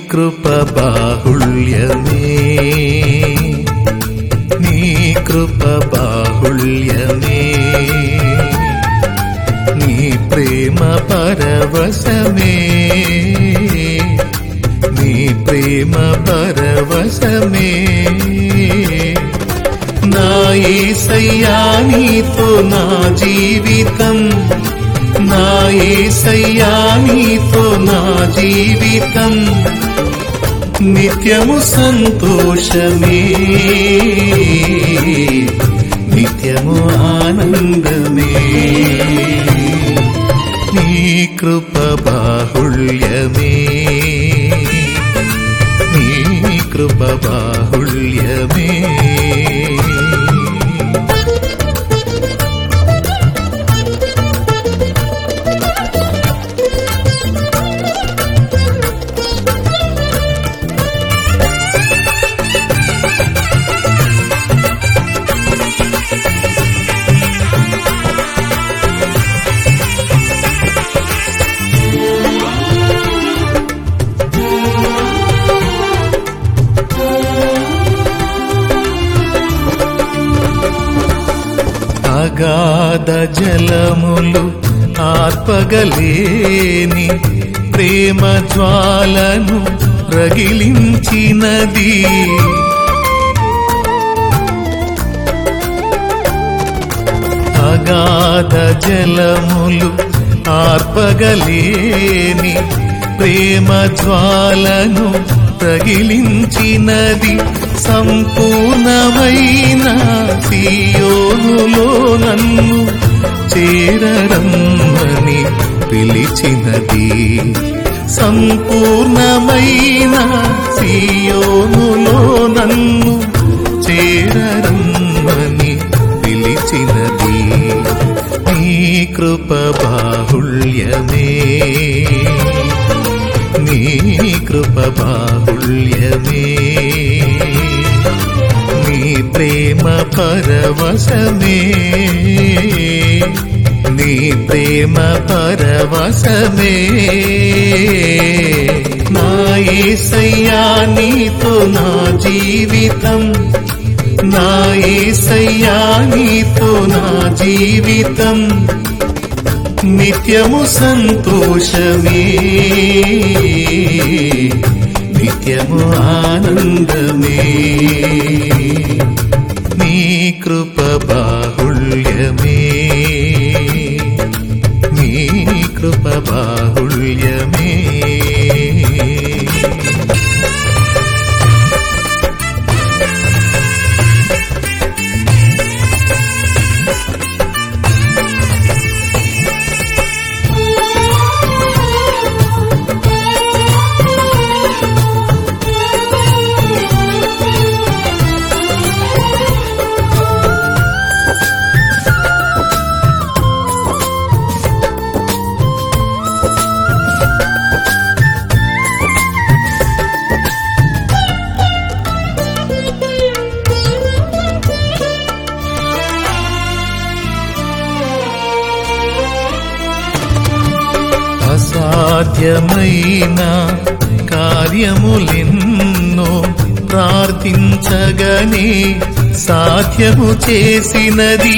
కృప బాహుళ్యమే నీ కృప బాహుళ్యమే నీ ప్రేమ పరవశమే నీ ప్రేమ పరవశమే నా ఏసయ్యా నీతో నా జీవితం నా ఏసయ్యా నీతో నా జీవితం నిత్యము సంతోషమే నిత్యము ఆనందమే నీ కృప బాహుళ్యమే నీ కృప బాహుళ్యమే అగాధ జలములు ఆర్పగలేని ప్రేమ జ్వాలను రగిలించినది అగాధ జలములు ఆర్పగలేని ప్రేమ జ్వాలను రగిలించినది సంపూర్ణమైన సియోనులో నన్ను చేరరమ్మని పిలిచినది సంపూర్ణమైన సియోనులో నన్ను చేరరమ్మని పిలిచినది నీ కృప బాహుళ్యమే నీ కృప బాహుళ్యమే నీ ప్రేమ పరవశమే నీ ప్రేమ పరవశమే నా ఏసయ్యా నీతో నా జీవితం నా ఏసయ్యా నీతో నా జీవితం నిత్యము సంతోషమే నిత్యము ఆనందమే నీ కృప బాహుళ్యమే నీ కృప బాహుళ్యమే అసాధ్యమైన కార్యములెన్నో ప్రార్థించగనే సాధ్యము చేసినది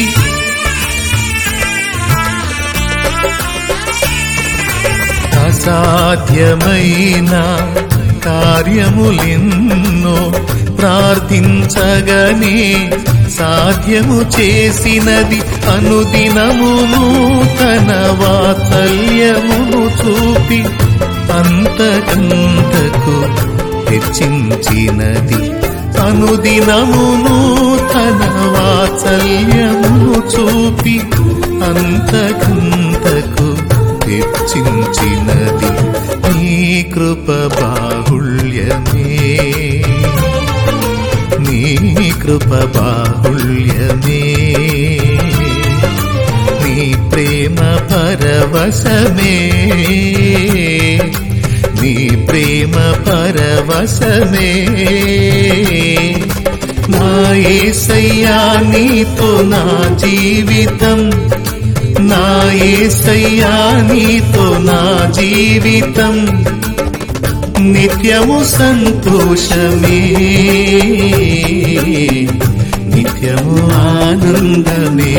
అసాధ్యమైన కార్యములెన్నో ప్రార్థించగనే సాధ్యము చేసినది అనుదినమును తన వాత్సల్యమును చూపి అంతకంతకు హెచ్చించినది అనుదినమును తన వాత్సల్యమును చూపి అంతకంతకు హెచ్చించినది నీ కృప బాహుళ్యమే నీ కృప బాహుళ్యమే నీ ప్రేమ పరవశమే నీ ప్రేమ పరవశమే నా ఏసయ్యా నీతో నా జీవితం నా ఏసయ్యా నీతో నా జీవితం నిత్యము సంతోషమే నిత్యము ఆనందమే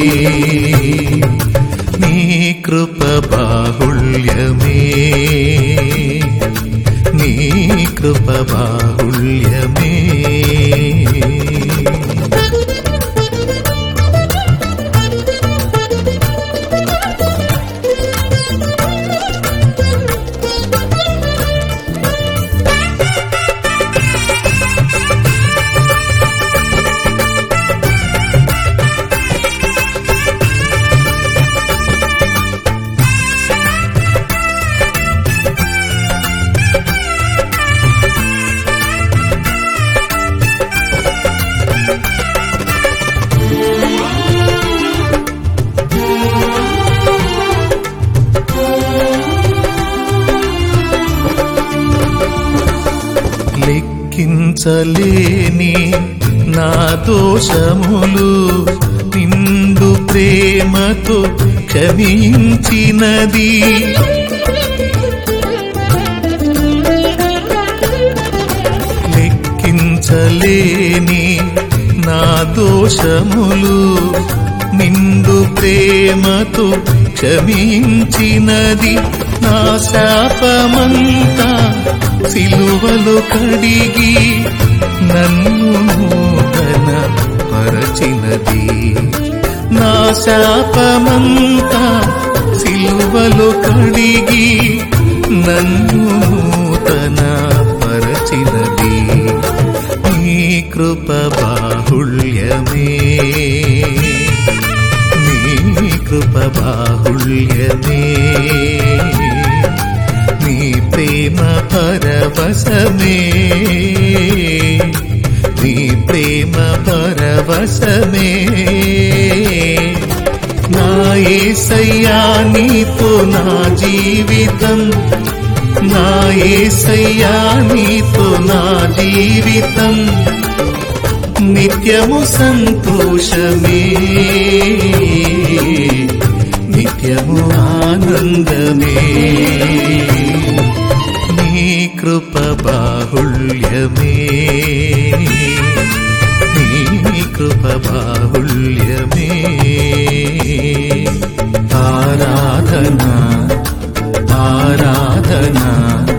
నీ కృప బాహుళ్యమే నీ కృప బాహుళ్యమే లెక్కించలేని నా దోషములు నిండు ప్రేమతో క్షమించినది లెక్కించలేని నా దోషములు నిండు ప్రేమతో క్షమించినది నా శాపమంతా సిలువలు కడిగి నన్ను నూతన పరచినది నా శాపమంతా సిలువలు కడిగి నన్ను నూతన పరచినది నీ కృప బాహుళ్యమే నీ కృప బాహుళ్యమే నీ ప్రేమ పరవశమే నీ ప్రేమ పరవశమే నా ఏసయ్యా నీతో నా జీవితం నా ఏసయ్యా నీతో నా జీవితం నిత్యము సంతోషమే నిత్యము ఆనందమే నీ కృప బాహుళ్యమే నీ కృప బాహుళ్యమే ఆరాధనా ఆరాధనా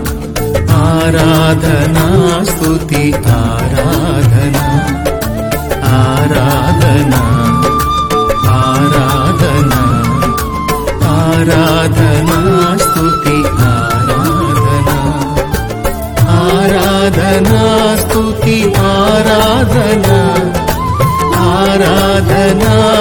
ఆరాధనా స్తుతి ఆరాధనా ఆరాధనా ఆరాధనా ఆరాధనా స్తుతి ఆరాధనా ఆరాధనా స్తుతి ఆరాధనా ఆరాధనా